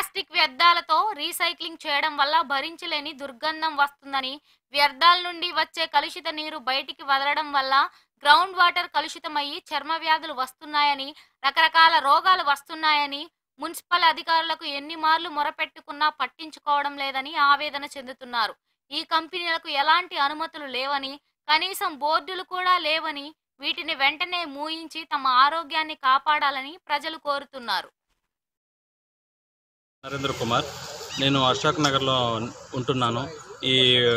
plastic వ్యర్థాలతో recycling చేయడం వల్ల భరించలేని దుర్గంధం వస్తుందని వ్యర్థాల నుండి వచ్చే కలుషిత నీరు బయటికి వదలడం వల్ల గ్రౌండ్ వాటర్ కలుషితమయ్యి చర్మ వ్యాధులు వస్తున్నాయని రకరకాల రోగాలు వస్తున్నాయని మున్సిపల్ అధికారులకు ఎన్ని మార్లు మొరపెట్టుకున్నా పట్టించుకోవడం లేదని ఆవేదన చెందుతున్నారు ఈ కంపెనీలకు ఎలాంటి అనుమతులు లేవని కనీసం బోర్డులు కూడా లేవని వీటిని వెంటనే మూయించి తమ ఆరోగ్యాన్ని కాపాడాలని ప్రజలు కోరుతున్నారు నరేంద్ర కుమార్ నేను అశోక్ నగర్లో ఉంటున్నాను ఈ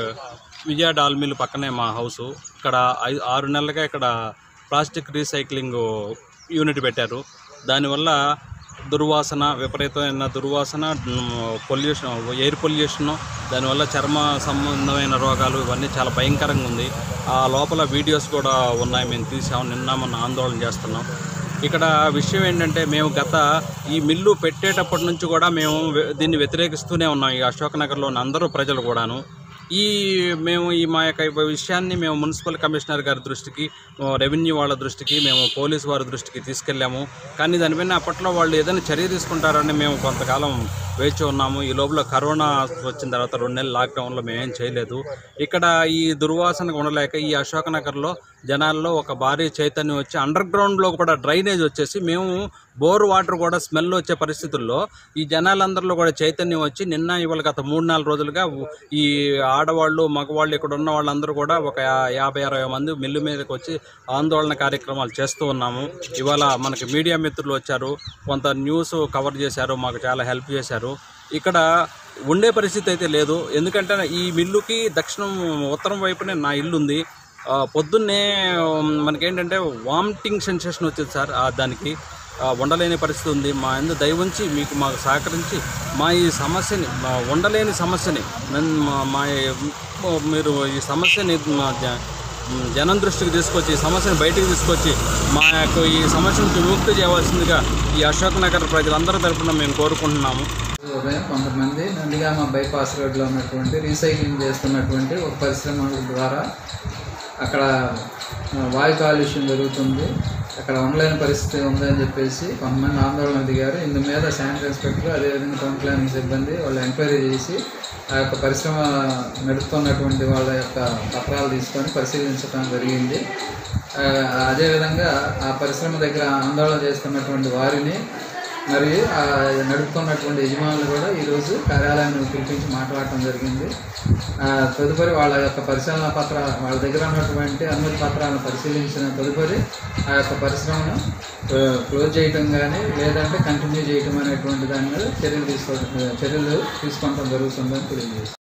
విజయ డాల్ మిల్ పక్కనే మా హౌసు ఇక్కడ ఐ ఆరు నెలలుగా ఇక్కడ ప్లాస్టిక్ రీసైక్లింగ్ యూనిట్ పెట్టారు దానివల్ల దుర్వాసన విపరీతమైన దుర్వాసన పొల్యూషన్ ఎయిర్ పొల్యూషన్ దానివల్ల చర్మ సంబంధమైన రోగాలు ఇవన్నీ చాలా భయంకరంగా ఉంది ఆ లోపల వీడియోస్ కూడా ఉన్నాయి మేము తీసాము నిన్న మొన్న ఆందోళన చేస్తున్నాం ఇక్కడ విషయం ఏంటంటే మేము గత ఈ మిల్లు పెట్టేటప్పటి నుంచి కూడా మేము వె- దీన్ని వ్యతిరేకిస్తూనే ఉన్నాం ఈ అశోక్ నగర్లో ఉన్న అందరూ ప్రజలు కూడాను ఈ మేము ఈ మా యొక్క ఈ విషయాన్ని మేము మున్సిపల్ కమిషనర్ గారి దృష్టికి ఆ, రెవెన్యూ వాళ్ళ దృష్టికి మేము పోలీస్ వారి దృష్టికి తీసుకెళ్ళాము కానీ దానిపైన అప్పట్లో వాళ్ళు ఏదైనా చర్య తీసుకుంటారని మేము కొంతకాలం వేచి ఉన్నాము ఈ లోపల కరోనా వచ్చిన తర్వాత రెండు నెలలు లాక్డౌన్లో మేమేం చేయలేదు ఇక్కడ ఈ దుర్వాసనకు ఉండలేక ఈ అశోక్ నగర్లో జనాల్లో ఒక భారీ చైతన్యం వచ్చి అండర్ గ్రౌండ్లో కూడా డ్రైనేజ్ వచ్చేసి మేము బోర్ వాటర్ కూడా స్మెల్ వచ్చే పరిస్థితుల్లో ఈ జనాలందరిలో కూడా చైతన్యం వచ్చి నిన్న ఇవాళ గత మూడు నాలుగు రోజులుగా ఈ ఆడవాళ్ళు మగవాళ్ళు ఇక్కడ ఉన్న వాళ్ళందరూ కూడా ఒక యా- యాభై అరవై మంది మిల్లు మీదకి వచ్చి ఆందోళన కార్యక్రమాలు చేస్తూ ఉన్నాము ఇవాళ మనకి మీడియా మిత్రులు వచ్చారు కొంత న్యూస్ కవర్ చేశారు మాకు చాలా హెల్ప్ చేశారు ఇక్కడ ఉండే పరిస్థితి అయితే లేదు ఎందుకంటే ఈ మిల్లుకి దక్షిణం ఉత్తరం వైపునే నా ఇల్లు ఉంది ఆ, పొద్దున్నే ఉమ్, మనకేంటంటే వామిటింగ్ సెన్సేషన్ వచ్చింది సార్ ఆ, దానికి ఆ, ఉండలేని పరిస్థితి ఉంది మా ఎందు దయవుంచి మీకు మాకు సహకరించి మా ఈ సమస్యని మా ఉండలేని సమస్యని నన్ను మా- మా ఈ- మీరు ఈ సమస్యని మా జ- జనం దృష్టికి తీసుకొచ్చి ఈ సమస్యను బయటికి తీసుకొచ్చి మా యొక్క ఈ సమస్య నుంచి విముక్తి చేయవలసిందిగా ఈ అశోక్ నగర్ ప్రజలందరి తరపున మేము కోరుకుంటున్నాము ఉదయం కొంతమంది నందిగామ బైపాస్ రోడ్లో ఉన్నటువంటి రీసైక్లింగ్ చేస్తున్నటువంటి ఒక పరిశ్రమ ద్వారా అక్కడ ఆ, వాయు కాలుష్యం జరుగుతుంది అక్కడ ఉండలేని పరిస్థితి ఉందని చెప్పేసి కొంతమంది ఆందోళన దిగారు ఇందు మీద శానిటరీ ఇన్స్పెక్టర్ అదేవిధంగా టౌన్ ప్లానింగ్ సిబ్బంది వాళ్ళు ఎంక్వైరీ చేసి ఆ యొక్క పరిశ్రమ నడుపుతున్నటువంటి వాళ్ళ యొక్క పత్రాలు తీసుకొని పరిశీలించడం జరిగింది ఆ, అదేవిధంగా ఆ పరిశ్రమ దగ్గర ఆందోళన చేస్తున్నటువంటి వారిని మరియు ఆ నడుపుతున్నటువంటి యజమానులు కూడా ఈరోజు కార్యాలయాన్ని పిలిపించి మాట్లాడటం జరిగింది ఆ, తదుపరి వాళ్ళ యొక్క పరిశీలన పత్ర వాళ్ళ దగ్గర ఉన్నటువంటి అనుమతి పత్రాలను పరిశీలించిన తదుపరి ఆ యొక్క పరిశ్రమను ఆ, క్లోజ్ చేయటం కానీ లేదంటే కంటిన్యూ చేయటం అనేటువంటి దాని మీద చర్యలు తీసుకో చర్యలు తీసుకోవడం జరుగుతుందని తెలియజేస్తుంది